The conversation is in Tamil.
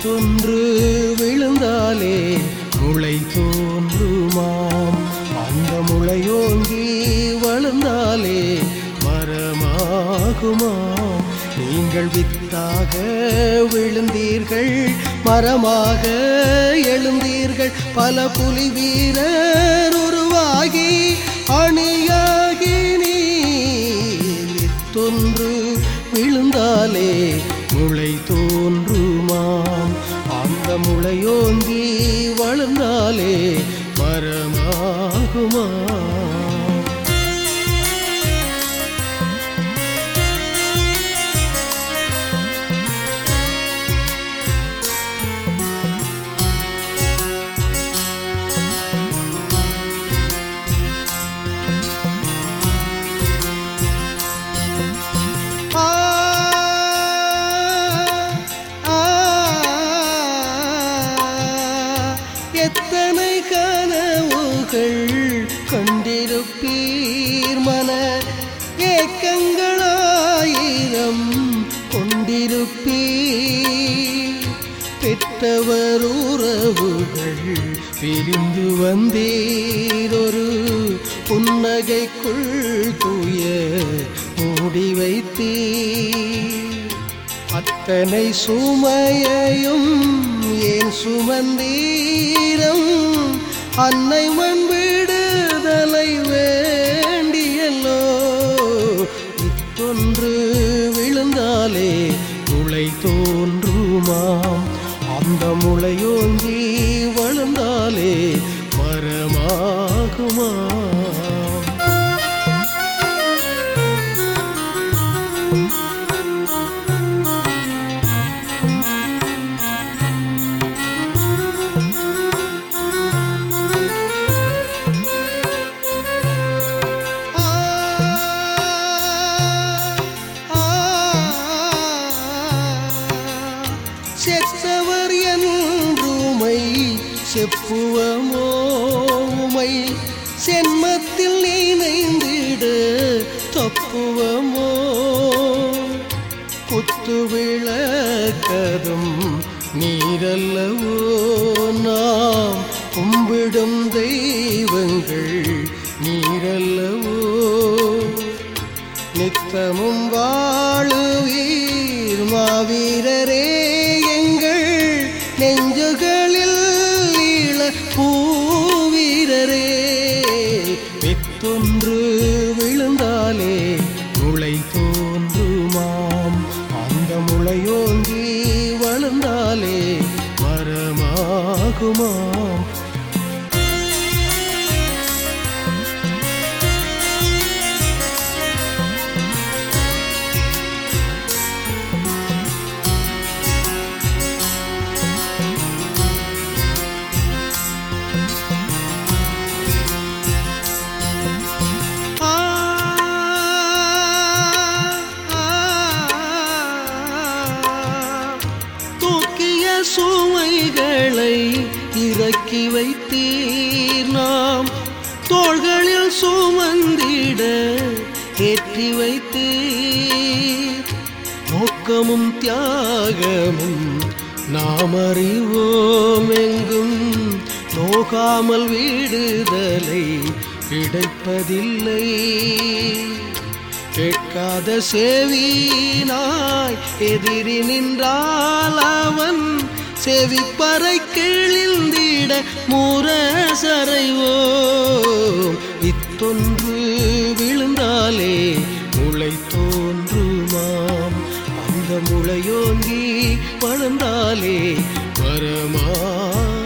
வித்தொன்று விழுந்தாலே முளை தோன்றுமாம் அந்த முளையோங்கி வளர்ந்தாலே மரமாகுமாம் நீங்கள் வித்தாக விழுந்தீர்கள் மரமாக எழுந்தீர்கள் பல புலி வீரர் உருவாகி அணியாகி நீர் வித்தொன்று விழுந்தாலே முளை தோன்றுமாம் அந்த முளையோங்கி வளர்ந்தாலே மரமாகுமாம் ஆ, ஆ, எத்தனை கனவுகள் கண்டிருப்பீர் மன ஏக்கங்களாயிரம் கொண்டிருப்பீர் பெற்றவர் உறவுகள் பிரிந்து வந்தீரொரு புன்னகைக்குள் தூய மூடி வைத்தீர் அத்தனை சுமையையும் ஏன் சுமந்தீரம் அன்னை மண் விடுதலை வேண்டியல்லோ இத்தொன்று விழுந்தாலே முளை தோன்றுமாம் அந்த முளையோங்கி வளர்ந்தாலே மரமாகுமாம் ஆ, ஆ, செத்தவர் என்றுமை செப்புவமோ உமை சென்மத்தில் நினைந்திட தப்புவமோ குத்து விளக்கதும் நீரல்லவோ நாம் கும்பிடும் தெய்வங்கள் நீரல்லவோ நித்தமும் வாழுவீர் மாவீரரே எங்கள் நெஞ்சுகளில் ஈழ பூவீரரே வித்தொன்று விழுந்தாலே முளை தோன்றுமாம் அந்த முளையோங்கி வளர்ந்தாலே மரமாகுமாம் ஆ, ஆ, தூக்கிய சுமைகளை இறக்கி வைத்தீர் நாம் தோள்களில் சுமந்திட ஏற்றி வைத்தீர் நோக்கமும் தியாகமும் நாம் அறிவோம் எங்கும் நோகாமல் விடுதலை கிடைப்பதில்லை கேட்காத செவினாய் எதிரி நின்றால் அவன் செவிப்பறை கிழிந்திட முரசறைவோம் இத்தொன்று விழுந்தாலே முளை தோன்றுமாம் அந்த முளையோங்கி வளர்ந்தாலே வரமா